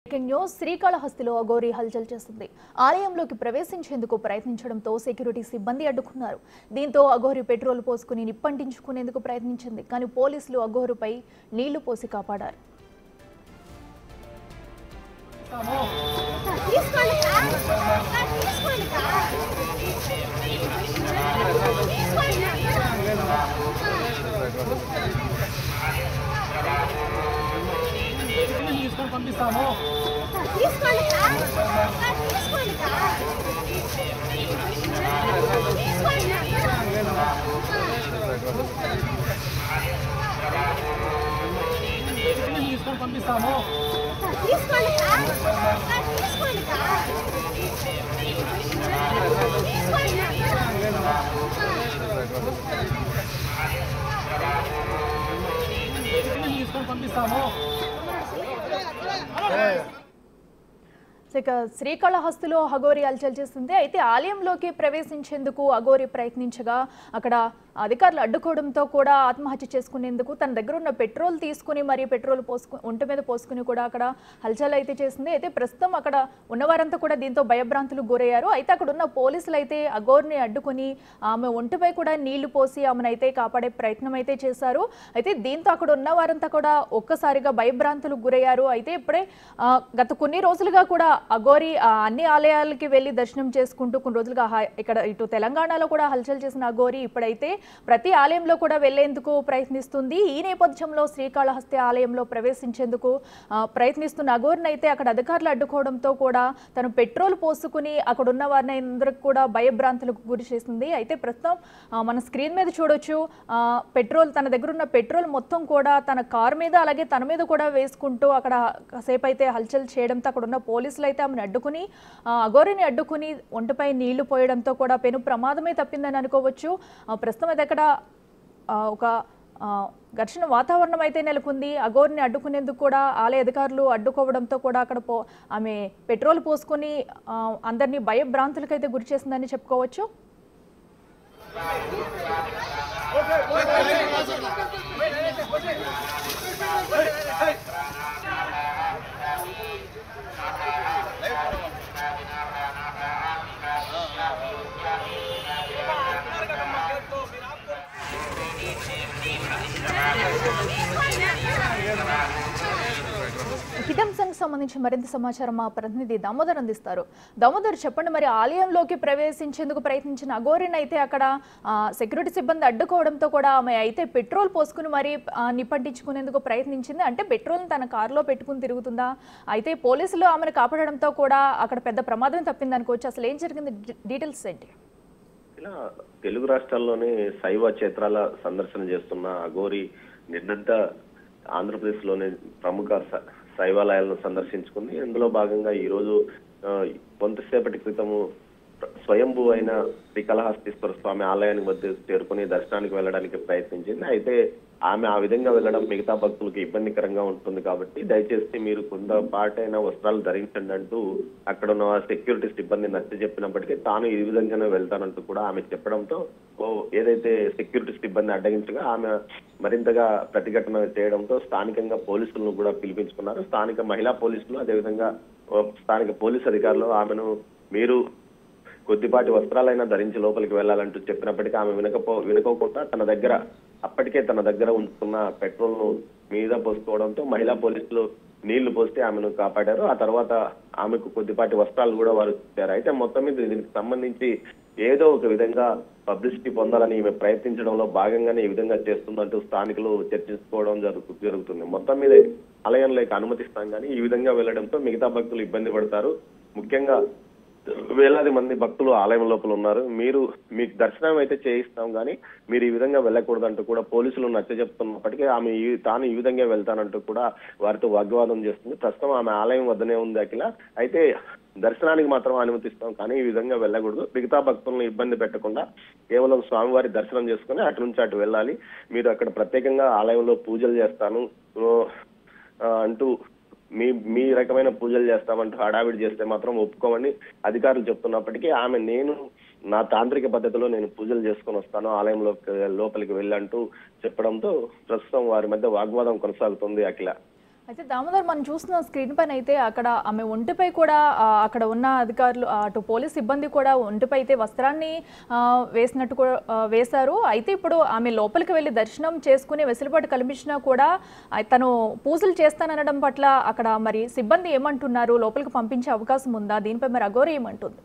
Breaking news శ్రీకాళహస్తిలో Aghori హల్చల్ చేస్తుంది ఆలయంలోకి ప్రవేశించేందుకు ప్రయత్నించడంతో సెక్యూరిటీ సిబ్బంది అడ్డుకున్నారు దీంతో అఘోరి పెట్రోల్ పోసుకుని నిప్పంటించుకునేందుకు ప్రయత్నించింది కానీ పోలీసులు అఘోరుపై నీళ్లు పోసి కాపాడారు తీసుకోండి సార్. సార్, తీసుకోండి సార్. తీసుకోండి సార్. తీసుకొని పంపిస్తాము సార్, తీసుకోండి సార్. సార్, తీసుకోండి సార్. తీసుకోండి సార్. తీసుకొని పంపిస్తాము సార్, తీసుకోండి సార్. సార్, తీసుకోండి సార్. తీసుకోండి సార్. తీసుకొని పంపిస్తాము ఇక శ్రీకాళహస్తిలో అఘోరి హల్చల్ చేస్తుంది అయితే ఆలయంలోకి ప్రవేశించేందుకు అఘోరి ప్రయత్నించగా అక్కడ అధికారులు అడ్డుకోవడంతో కూడా ఆత్మహత్య చేసుకునేందుకు తన దగ్గర ఉన్న పెట్రోల్ తీసుకుని మరి పెట్రోల్ పోసుకు ఒంటి మీద పోసుకుని కూడా అక్కడ హల్చల్ అయితే చేసింది అయితే ప్రస్తుతం అక్కడ ఉన్నవారంతా కూడా దీంతో భయభ్రాంతులు గురయ్యారు అయితే అక్కడ ఉన్న పోలీసులు అయితే అఘోర్ని అడ్డుకొని ఆమె ఒంటిపై కూడా నీళ్లు పోసి ఆమెను అయితే కాపాడే ప్రయత్నం అయితే చేశారు అయితే దీంతో అక్కడ ఉన్న వారంతా కూడా ఒక్కసారిగా భయభ్రాంతులకు గురయ్యారు అయితే ఇప్పుడే ఆ, గత కొన్ని రోజులుగా కూడా అఘోరి ఆ, అన్ని ఆలయాలకి వెళ్ళి దర్శనం చేసుకుంటూ కొన్ని రోజులుగా హా- ఇక్కడ ఇటు తెలంగాణలో కూడా హల్చల్ చేసిన అఘోరి ఇప్పుడైతే ప్రతి ఆలయంలో కూడా వెళ్లేందుకు ప్రయత్నిస్తుంది ఈ నేపథ్యంలో శ్రీకాళహస్తి ఆలయంలో ప్రవేశించేందుకు ఆ, ప్రయత్నిస్తున్న అఘోరిని అయితే అక్కడ అధికారులు అడ్డుకోవడంతో కూడా తను పెట్రోల్ పోసుకుని అక్కడ ఉన్న వారిని అందరికి కూడా భయభ్రాంతులకు గురి చేసింది అయితే ప్రస్తుతం ఆ, మన స్క్రీన్ మీద చూడొచ్చు ఆ, పెట్రోల్ తన దగ్గర ఉన్న పెట్రోల్ మొత్తం కూడా తన కారు మీద అలాగే తన మీద కూడా వేసుకుంటూ అక్కడ కాసేపు అయితే హల్చల్ చేయడంతో అక్కడ ఉన్న పోలీసులు అయితే ఆమెను అడ్డుకుని ఆ, అఘోరిని అడ్డుకుని ఒంటిపై నీళ్లు పోయడంతో కూడా పెను ప్రమాదమే తప్పిందని అనుకోవచ్చు ఆ, ప్రస్తుతం అయితే అక్కడ ఆ, ఒక ఆ, ఘర్షణ వాతావరణం అయితే నెలకొంది అఘోరిని అడ్డుకునేందుకు కూడా ఆలయ అధికారులు అడ్డుకోవడంతో కూడా అక్కడ పో ఆమె పెట్రోల్ పోసుకొని ఆ, అందరినీ భయభ్రాంతులకైతే గురి చేసిందని చెప్పుకోవచ్చు హిడంసంగ్ సంబంధించి మరింత సమాచారం మా ప్రతినిధి దామోదర్ అందిస్తారు దామోదర్ చెప్పండి మరి ఆలయంలోకి ప్రవేశించేందుకు ప్రయత్నించిన అఘోరిని అయితే అక్కడ ఆ, సెక్యూరిటీ సిబ్బంది అడ్డుకోవడంతో కూడా ఆమె అయితే పెట్రోల్ పోసుకుని మరి ఆ, నిప్పంటించుకునేందుకు ప్రయత్నించింది అంటే పెట్రోల్ తన కారులో పెట్టుకుని తిరుగుతుందా అయితే పోలీసులు ఆమెను కాపాడడంతో కూడా అక్కడ పెద్ద ప్రమాదం తప్పింది అనుకోవచ్చు అసలు ఏం జరిగింది డీ- డీటెయిల్స్ ఏంటి ఇలా తెలుగు రాష్ట్రాల్లోని శైవ క్షేత్రాల సందర్శన చేస్తున్న అఘోరి నిన్నంతా ఆంధ్రప్రదేశ్ లోని ప్రముఖ స- శైవాలయాలను సందర్శించుకుంది ఇందులో భాగంగా ఈ రోజు ఆ, కొంతసేపటి క్రితము స్వయంభూ అయిన శ్రీకాళహస్తీశ్వర స్వామి ఆలయానికి మధ్య చేరుకుని దర్శనానికి వెళ్ళడానికి ప్రయత్నించింది అయితే ఆమె ఆ విధంగా వెళ్ళడం మిగతా భక్తులకు ఇబ్బందికరంగా ఉంటుంది కాబట్టి దయచేసి మీరు కొంత పాటైన వస్త్రాలు ధరించండి అంటూ అక్కడ ఉన్న సెక్యూరిటీ సిబ్బంది నచ్చ చెప్పినప్పటికీ తాను ఈ విధంగానే వెళ్తానంటూ కూడా ఆమె చెప్పడంతో ఓ ఏదైతే సెక్యూరిటీ సిబ్బంది అడ్డగించగా ఆమె మరింతగా ప్రతిఘటన చేయడంతో స్థానికంగా పోలీసులను కూడా పిలిపించుకున్నారు స్థానిక మహిళా పోలీసులు అదేవిధంగా ఓ స్థానిక పోలీసు అధికారులు ఆమెను మీరు కొద్దిపాటి వస్త్రాలైనా ధరించి లోపలికి వెళ్ళాలంటూ చెప్పినప్పటికీ ఆమె వినకపో వినుకోకుండా తన దగ్గర అప్పటికే తన దగ్గర ఉంచుకున్న పెట్రోల్ ను మీద పోసుకోవడంతో మహిళా పోలీసులు నీళ్లు పోస్తే ఆమెను కాపాడారు ఆ తర్వాత ఆమెకు కొద్దిపాటి వస్త్రాలు కూడా వారు ఇచ్చారు అయితే మొత్తం మీద దీనికి సంబంధించి ఏదో ఒక విధంగా పబ్లిసిటీ పొందాలని ఈమె ప్రయత్నించడంలో భాగంగానే ఈ విధంగా చేస్తుందంటూ స్థానికులు చర్చించుకోవడం జరుగు జరుగుతుంది మొత్తం మీద ఆలయంలోకి అనుమతిస్తాం కానీ ఈ విధంగా వెళ్ళడంతో మిగతా భక్తులు ఇబ్బంది పడతారు ముఖ్యంగా వేలాది మంది భక్తులు ఆలయం లోపల ఉన్నారు మీరు మీకు దర్శనం అయితే చేయిస్తాం కానీ మీరు ఈ విధంగా వెళ్ళకూడదంటూ కూడా పోలీసులు నచ్చ చెప్తున్నప్పటికీ ఆమె ఈ- తాను ఈ విధంగా వెళ్తానంటూ కూడా వారితో వాగ్వాదం చేస్తుంది ప్రస్తుతం ఆమె ఆలయం వద్దనే ఉంది అఖిల అయితే దర్శనానికి మాత్రం అనుమతిస్తాం కానీ ఈ విధంగా వెళ్ళకూడదు మిగతా భక్తులను ఇబ్బంది పెట్టకుండా కేవలం స్వామివారి దర్శనం చేసుకుని అటు నుంచి అటు వెళ్ళాలి మీరు అక్కడ ప్రత్యేకంగా ఆలయంలో పూజలు చేస్తాను ఓ, ఆ, అంటూ మీ మీ రకమైన పూజలు చేస్తామంటూ హడావిడి చేస్తే మాత్రం ఒప్పుకోమని అధికారులు చెప్తున్నప్పటికీ ఆమె నేను నా తాంత్రిక పద్ధతిలో నేను పూజలు చేసుకొని వస్తాను ఆలయంలో లోపలికి వెళ్ళంటూ చెప్పడంతో ప్రస్తుతం వారి మధ్య వాగ్వాదం కొనసాగుతుంది అఖిల అయితే దామోదర్ మనం చూస్తున్న స్క్రీన్ పైన అయితే అక్కడ ఆమె ఒంటిపై కూడా ఆ, అక్కడ ఉన్న అధికారులు ఆ, అటు పోలీస్ సిబ్బంది కూడా ఒంటిపై అయితే వస్త్రాన్ని ఆ, వేసినట్టు కూడా ఆ, వేశారు అయితే ఇప్పుడు ఆమె లోపలికి వెళ్ళి దర్శనం చేసుకుని వెసులుబాటు కల్పించినా కూడా ఆ, తను పూజలు చేస్తాననడం పట్ల అక్కడ మరి సిబ్బంది ఏమంటున్నారు లోపలికి పంపించే అవకాశం ఉందా దీనిపై మరి అఘోరి ఏమంటుంది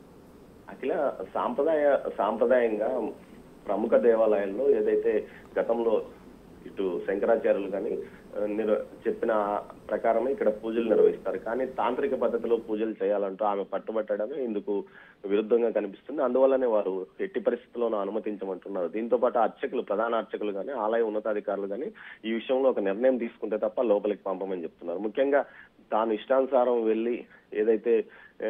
అఖిల సాంప్రదాయ సాంప్రదాయంగా ప్రముఖ దేవాలయాల్లో ఏదైతే గతంలో ఇటు శంకరాచార్యులు కానీ నిర్ చెప్పిన ప్రకారమే ఇక్కడ పూజలు నిర్వహిస్తారు కానీ తాంత్రిక పద్ధతిలో పూజలు చేయాలంటూ ఆమె పట్టుబట్టడమే ఇందుకు విరుద్ధంగా కనిపిస్తుంది అందువల్లనే వారు ఎట్టి పరిస్థితుల్లోనూ అనుమతించమంటున్నారు దీంతో పాటు అర్చకులు ప్రధాన అర్చకులు కానీ ఆలయ ఉన్నతాధికారులు కానీ ఈ విషయంలో ఒక నిర్ణయం తీసుకుంటే తప్ప లోపలికి పంపమని చెప్తున్నారు ముఖ్యంగా తాను ఇష్టానుసారం వెళ్ళి ఏదైతే ఏ,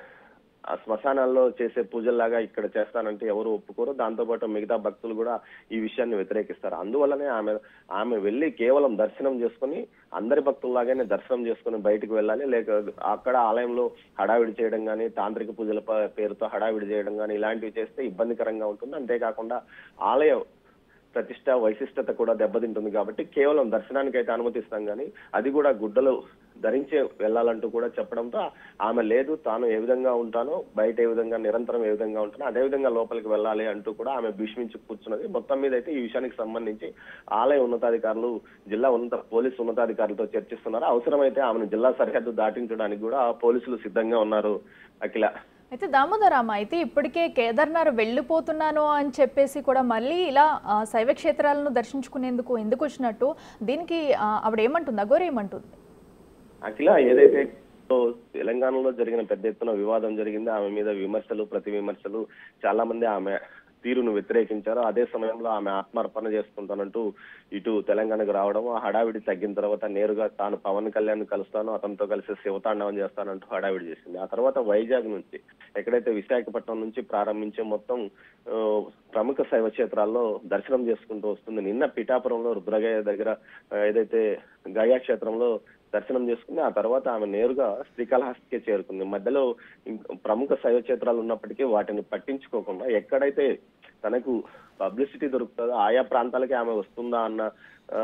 ఆ శ్మశానాల్లో చేసే పూజల్లాగా ఇక్కడ చేస్తానంటే ఎవరు ఒప్పుకోరు దాంతోపాటు మిగతా భక్తులు కూడా ఈ విషయాన్ని వ్యతిరేకిస్తారు అందువల్లనే ఆమె ఆమె వెళ్ళి కేవలం దర్శనం చేసుకుని అందరి భక్తుల్లాగానే దర్శనం చేసుకుని బయటకు వెళ్ళాలి లేక అక్కడ ఆలయంలో హడావిడి చేయడం కానీ తాంత్రిక పూజల ప- పేరుతో హడావిడి చేయడం కానీ ఇలాంటివి చేస్తే ఇబ్బందికరంగా ఉంటుంది అంతేకాకుండా ఆలయం ప్రతిష్ట వైశిష్టత కూడా దెబ్బతింటుంది కాబట్టి కేవలం దర్శనానికి అయితే అనుమతిస్తాం కానీ అది కూడా గుడ్డలు ధరించే వెళ్ళాలంటూ కూడా చెప్పడంతో ఆమె లేదు తాను ఏ విధంగా ఉంటానో బయట ఏ విధంగా నిరంతరం ఏ విధంగా ఉంటానో అదే విధంగా లోపలికి వెళ్ళాలి అంటూ కూడా ఆమె భీష్మించి కూర్చున్నది మొత్తం మీద అయితే ఈ విషయానికి సంబంధించి ఆలయ ఉన్నతాధికారులు జిల్లా ఉన్నత పోలీసు ఉన్నతాధికారులతో చర్చిస్తున్నారు అవసరమైతే ఆమెను జిల్లా సరిహద్దు దాటించడానికి కూడా పోలీసులు సిద్ధంగా ఉన్నారు అఖిల అయితే దామోదరామ అయితే ఇప్పటికే కేదార్నాథ్ వెళ్ళిపోతున్నాను అని చెప్పేసి కూడా మళ్ళీ ఇలా ఆ, శైవ క్షేత్రాలను దర్శించుకునేందుకు ఎందుకు వచ్చినట్టు దీనికి ఆ, ఆవిడ ఏమంటుంది అఘోరి ఏమంటుంది అఖిల ఏదైతే తెలంగాణలో జరిగిన పెద్ద ఎత్తున వివాదం జరిగింది ఆమె మీద విమర్శలు ప్రతి విమర్శలు చాలా మంది ఆమె తీరును వ్యతిరేకించారు అదే సమయంలో ఆమె ఆత్మార్పణ చేసుకుంటానంటూ ఇటు తెలంగాణకు రావడం ఆ హడావిడి తగ్గిన తర్వాత నేరుగా తాను పవన్ కళ్యాణ్ కలుస్తాను అతనితో కలిసి శివతాండవం చేస్తానంటూ హడావిడి చేసింది ఆ తర్వాత వైజాగ్ నుంచి ఎక్కడైతే విశాఖపట్నం నుంచి ప్రారంభించే మొత్తం ఆ, ప్రముఖ శైవ క్షేత్రాల్లో దర్శనం చేసుకుంటూ వస్తుంది నిన్న పిఠాపురంలో రుద్రగయ దగ్గర ఆ, ఏదైతే గయా క్షేత్రంలో దర్శనం చేసుకుంది ఆ తర్వాత ఆమె నేరుగా శ్రీకాళహస్తికే చేరుకుంది మధ్యలో ఇంక- ప్రముఖ శైవ క్షేత్రాలు ఉన్నప్పటికీ వాటిని పట్టించుకోకుండా ఎక్కడైతే తనకు పబ్లిసిటీ దొరుకుతుందో ఆయా ప్రాంతాలకి ఆమె వస్తుందా అన్న ఆ,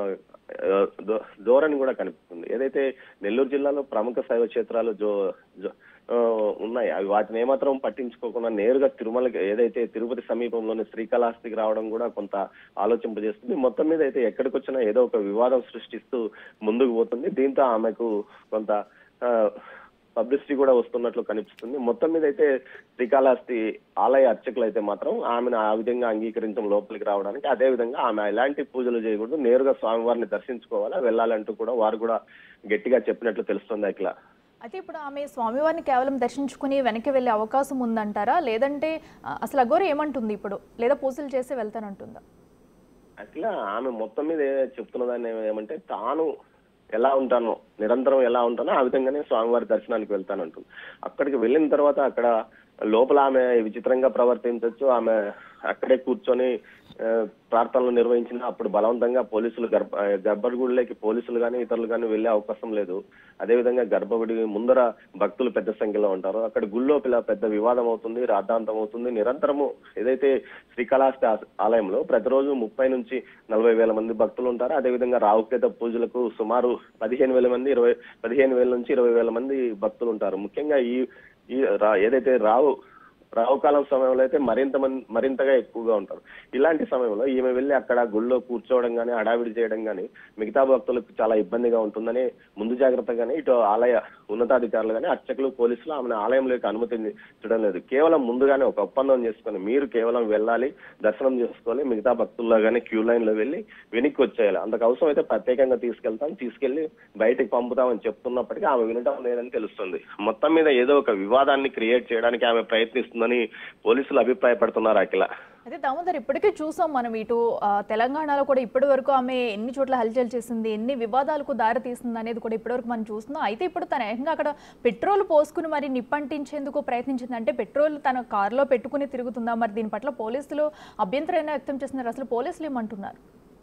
ఆ, ధో- ధోరణి కూడా కనిపిస్తుంది ఏదైతే నెల్లూరు జిల్లాలో ప్రముఖ శైవ క్షేత్రాలు జో జో- ఆ, ఉన్నాయి అవి వాటిని ఏమాత్రం పట్టించుకోకుండా నేరుగా తిరుమలకి ఏదైతే తిరుపతి సమీపంలోని శ్రీకాళహస్తికి రావడం కూడా కొంత ఆలోచింపజేస్తుంది మొత్తం మీద అయితే ఎక్కడికి వచ్చినా ఏదో ఒక వివాదం సృష్టిస్తూ ముందుకు పోతుంది దీంతో ఆమెకు కొంత ఆ, పబ్లిసిటీ కూడా వస్తున్నట్లు కనిపిస్తుంది మొత్తం మీద అయితే శ్రీకాళహస్తి ఆలయ అర్చకులు అయితే మాత్రం ఆమెను ఆ విధంగా అంగీకరించడం లోపలికి రావడానికి అదే విధంగా ఆమె ఎలాంటి పూజలు చేయకూడదు నేరుగా స్వామివారిని దర్శించుకోవాలా వెళ్ళాలంటూ కూడా వారు కూడా గట్టిగా చెప్పినట్లు తెలుస్తుంది అఖిల అయితే ఇప్పుడు ఆమె స్వామివారిని కేవలం దర్శించుకుని వెనక్కి వెళ్ళే అవకాశం ఉందంటారా లేదంటే ఆ, అసలు అఘోరి ఏమంటుంది ఇప్పుడు లేదా పూజలు చేసి వెళ్తానంటుందా అట్లా ఆమె మొత్తం మీద ఏ- చెప్తున్నదాన్ని ఏమంటే తాను ఎలా ఉంటానో నిరంతరం ఎలా ఉంటానో ఆ విధంగానే స్వామివారి దర్శనానికి వెళ్తానంటుంది అక్కడికి వెళ్ళిన తర్వాత అక్కడ లోపల ఆమె విచిత్రంగా ప్రవర్తించవచ్చు ఆమె అక్కడే కూర్చొని ఆ, ప్రార్థనలు నిర్వహించిన అప్పుడు బలవంతంగా పోలీసులు గర్భ ఆ, గర్భగుడిలోకి పోలీసులు కానీ ఇతరులు కానీ వెళ్ళే అవకాశం లేదు అదేవిధంగా గర్భగుడి ముందర భక్తులు పెద్ద సంఖ్యలో ఉంటారు అక్కడ గుళ్ళోపల పెద్ద వివాదం అవుతుంది రాద్ధాంతం అవుతుంది నిరంతరము ఏదైతే శ్రీకాళహస్తి ఆ- ఆలయంలో ప్రతిరోజు ముప్పై నుంచి నలభై వేల మంది భక్తులు ఉంటారు అదేవిధంగా రావుకేత పూజలకు సుమారు పదిహేను వేల మంది ఇరవై పదిహేను వేల నుంచి ఇరవై వేల మంది భక్తులు ఉంటారు ముఖ్యంగా ఈ ఈ రా- ఏదైతే రావు రావుకాలం సమయంలో అయితే మరింత మంది మరింతగా ఎక్కువగా ఉంటారు ఇలాంటి సమయంలో ఈమె వెళ్ళి అక్కడ గుళ్ళో కూర్చోవడం కానీ హడావిడి చేయడం కానీ మిగతా భక్తులకు చాలా ఇబ్బందిగా ఉంటుందని ముందు జాగ్రత్తగానే ఇటు ఆలయ ఉన్నతాధికారులు కానీ అర్చకులు పోలీసులు ఆమెను ఆలయంలోకి అనుమతించడం లేదు కేవలం ముందుగానే ఒక ఒప్పందం చేసుకొని మీరు కేవలం వెళ్ళాలి దర్శనం చేసుకోవాలి మిగతా భక్తుల్లో కానీ క్యూ లైన్ లో వెళ్ళి వెనక్కి వచ్చేయాలి అంతకు అవసరం అయితే ప్రత్యేకంగా తీసుకెళ్తాం తీసుకెళ్లి బయటికి పంపుతామని చెప్తున్నప్పటికీ ఆమె వినటం లేదని తెలుస్తుంది మొత్తం మీద ఏదో ఒక వివాదాన్ని క్రియేట్ చేయడానికి ఆమె ప్రయత్నిస్తుందని పోలీసులు అభిప్రాయపడుతున్నారు అఖిల అయితే దామోదర్ ఇప్పటికే చూసాం మనం ఇటు ఆ, తెలంగాణలో కూడా ఇప్పటి వరకు ఆమె ఎన్ని చోట్ల హల్చల్ చేసింది ఎన్ని వివాదాలకు దారి తీసింది అనేది కూడా ఇప్పటివరకు మనం చూస్తున్నాం అయితే ఇప్పుడు తన ఏకంగా అక్కడ పెట్రోల్ పోసుకుని మరి నిప్పంటించేందుకు ప్రయత్నించింది అంటే పెట్రోల్ తన కారులో పెట్టుకుని తిరుగుతుందా మరి దీని పట్ల పోలీసులు అభ్యంతరం వ్యక్తం చేస్తున్నారు అసలు పోలీసులు ఏమంటున్నారు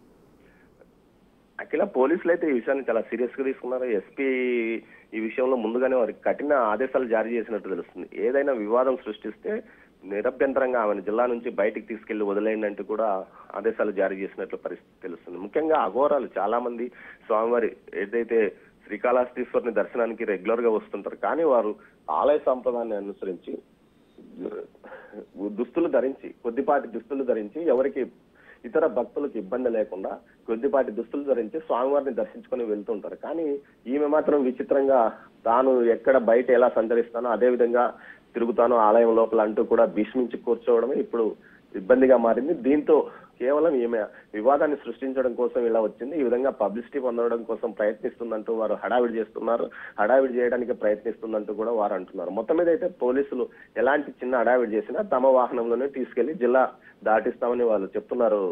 అఖిల పోలీసులు అయితే ఈ విషయాన్ని చాలా సీరియస్ గా తీసుకున్నారు ఎస్పీ ఈ విషయంలో ముందుగానే వారికి కఠిన ఆదేశాలు జారీ చేసినట్టు తెలుస్తుంది ఏదైనా వివాదం సృష్టిస్తే నిరభ్యంతరంగా ఆమెను జిల్లా నుంచి బయటికి తీసుకెళ్లి వదిలేయండి అంటూ కూడా ఆదేశాలు జారీ చేసినట్లు పరిస్థితి తెలుస్తుంది ముఖ్యంగా అఘోరాలు చాలా మంది స్వామివారి ఏదైతే శ్రీకాళహస్తీశ్వరుని దర్శనానికి రెగ్యులర్ గా వస్తుంటారు కానీ వారు ఆలయ సంప్రదాయాన్ని అనుసరించి దుస్తులు ధరించి కొద్దిపాటి దుస్తులు ధరించి ఎవరికి ఇతర భక్తులకు ఇబ్బంది లేకుండా కొద్దిపాటి దుస్తులు ధరించి స్వామివారిని దర్శించుకొని వెళ్తుంటారు కానీ ఈమె మాత్రం విచిత్రంగా తాను ఎక్కడ బయట ఎలా సంచరిస్తానో అదే విధంగా తిరుగుతాను ఆలయం లోపల అంటూ కూడా భీష్మించి కూర్చోవడమే ఇప్పుడు ఇబ్బందిగా మారింది దీంతో కేవలం ఈమె వివాదాన్ని సృష్టించడం కోసం ఇలా వచ్చింది ఈ విధంగా పబ్లిసిటీ పొందడం కోసం ప్రయత్నిస్తుందంటూ వారు హడావిడి చేస్తున్నారు హడావిడి చేయడానికి ప్రయత్నిస్తుందంటూ కూడా వారు అంటున్నారు మొత్తం మీద అయితే పోలీసులు ఎలాంటి చిన్న హడావిడి చేసినా తమ వాహనంలోనే తీసుకెళ్లి జిల్లా దాటిస్తామని వాళ్ళు చెప్తున్నారు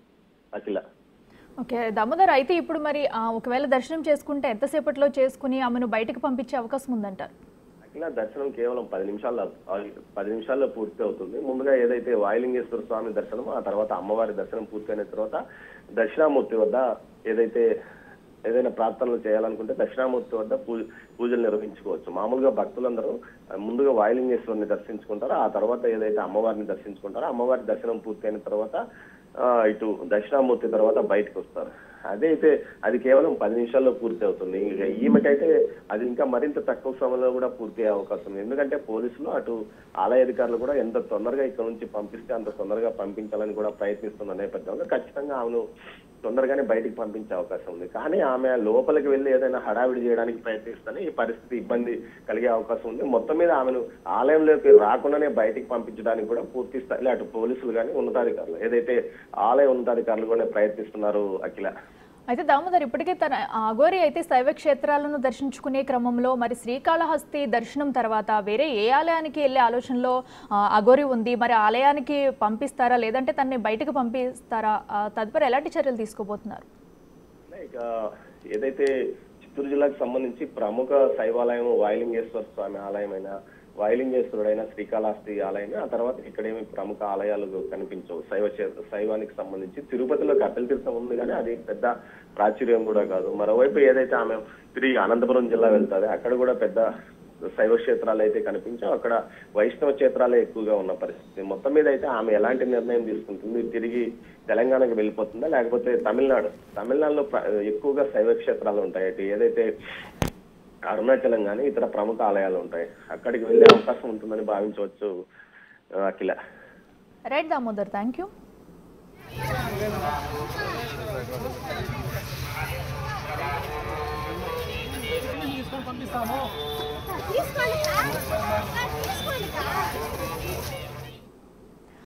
అఖిల ఓకే దామోదర్ అయితే ఇప్పుడు మరి ఆ, ఒకవేళ దర్శనం చేసుకుంటే ఎంతసేపట్లో చేసుకుని ఆమెను బయటకు పంపించే అవకాశం ఉందంటారు అఖిల దర్శనం కేవలం పది నిమిషాల్లో పది నిమిషాల్లో పూర్తి అవుతుంది ముందుగా ఏదైతే వాయులింగేశ్వర స్వామి దర్శనం ఆ తర్వాత అమ్మవారి దర్శనం పూర్తయిన తర్వాత దక్షిణామూర్తి వద్ద ఏదైతే ఏదైనా ప్రార్థనలు చేయాలనుకుంటే దక్షిణామూర్తి వద్ద పూజ పూజలు నిర్వహించుకోవచ్చు మామూలుగా భక్తులందరూ ఆ, ముందుగా వాయులింగేశ్వరుని దర్శించుకుంటారు ఆ తర్వాత ఏదైతే అమ్మవారిని దర్శించుకుంటారో అమ్మవారి దర్శనం పూర్తయిన తర్వాత ఆ, ఇటు దక్షిణామూర్తి తర్వాత బయటకు వస్తారు అదే అయితే అది కేవలం పది నిమిషాల్లో పూర్తి అవుతుంది ఇక ఈమెకైతే అది ఇంకా మరింత తక్కువ సమయంలో కూడా పూర్తి అయ్యే అవకాశం ఉంది ఎందుకంటే పోలీసులు అటు ఆలయ అధికారులు కూడా ఎంత తొందరగా ఇక్కడ నుంచి పంపిస్తే అంత తొందరగా పంపించాలని కూడా ప్రయత్నిస్తున్న నేపథ్యంలో ఖచ్చితంగా ఆమెను తొందరగానే బయటికి పంపించే అవకాశం ఉంది కానీ ఆమె లోపలికి వెళ్ళి ఏదైనా హడావిడి చేయడానికి ప్రయత్నిస్తేనే ఈ పరిస్థితి ఇబ్బంది కలిగే అవకాశం ఉంది మొత్తం మీద ఆమెను ఆలయంలోకి రాకుండానే బయటికి పంపించడానికి కూడా పూర్తి స్థాయిలో అటు పోలీసులు కానీ ఉన్నతాధికారులు ఏదైతే ఆలయ ఉన్నతాధికారులు కూడా ప్రయత్నిస్తున్నారు అఖిల అయితే దామోదర్ ఇప్పటికే తన ఆ అఘోరి అయితే శైవ క్షేత్రాలను దర్శించుకునే క్రమంలో మరి శ్రీకాళహస్తి దర్శనం తర్వాత వేరే ఏ ఆలయానికి వెళ్ళే ఆలోచనలో ఆ, అఘోరి ఉంది మరి ఆలయానికి పంపిస్తారా లేదంటే తనని బయటకు పంపిస్తారా ఆ, తదుపరి ఎలాంటి చర్యలు తీసుకోబోతున్నారు ఇక ఏదైతే చిత్తూరు జిల్లాకు సంబంధించి ప్రముఖ శైవాలయం వాయులింగేశ్వర స్వామి ఆలయమైన వాయులింగేశ్వరుడైన శ్రీకాళహస్తి ఆలయం ఆ తర్వాత ఇక్కడేమి ప్రముఖ ఆలయాలు కనిపించవు శైవ క్షేత్ర శైవానికి సంబంధించి తిరుపతిలో కపిల తీర్థం ఉంది కానీ అది పెద్ద ప్రాచుర్యం కూడా కాదు మరోవైపు ఏదైతే ఆమె తిరిగి అనంతపురం జిల్లా వెళ్తాదో అక్కడ కూడా పెద్ద శైవ క్షేత్రాలు అయితే కనిపించావు అక్కడ వైష్ణవ క్షేత్రాలే ఎక్కువగా ఉన్న పరిస్థితి మొత్తం మీద అయితే ఆమె ఎలాంటి నిర్ణయం తీసుకుంటుంది తిరిగి తెలంగాణకు వెళ్ళిపోతుందా లేకపోతే తమిళనాడు తమిళనాడులో ప్ర- ఎక్కువగా శైవ క్షేత్రాలు ఉంటాయి అటు ఏదైతే అరుణాచలం కానీ ఇతర ప్రముఖ ఆలయాలు ఉంటాయి అక్కడికి వెళ్ళే అవకాశం ఉంటుందని భావించవచ్చు ఆ, Akhila right Damodar thank you తీసుకొని పంపిస్తాము తీసుకోండి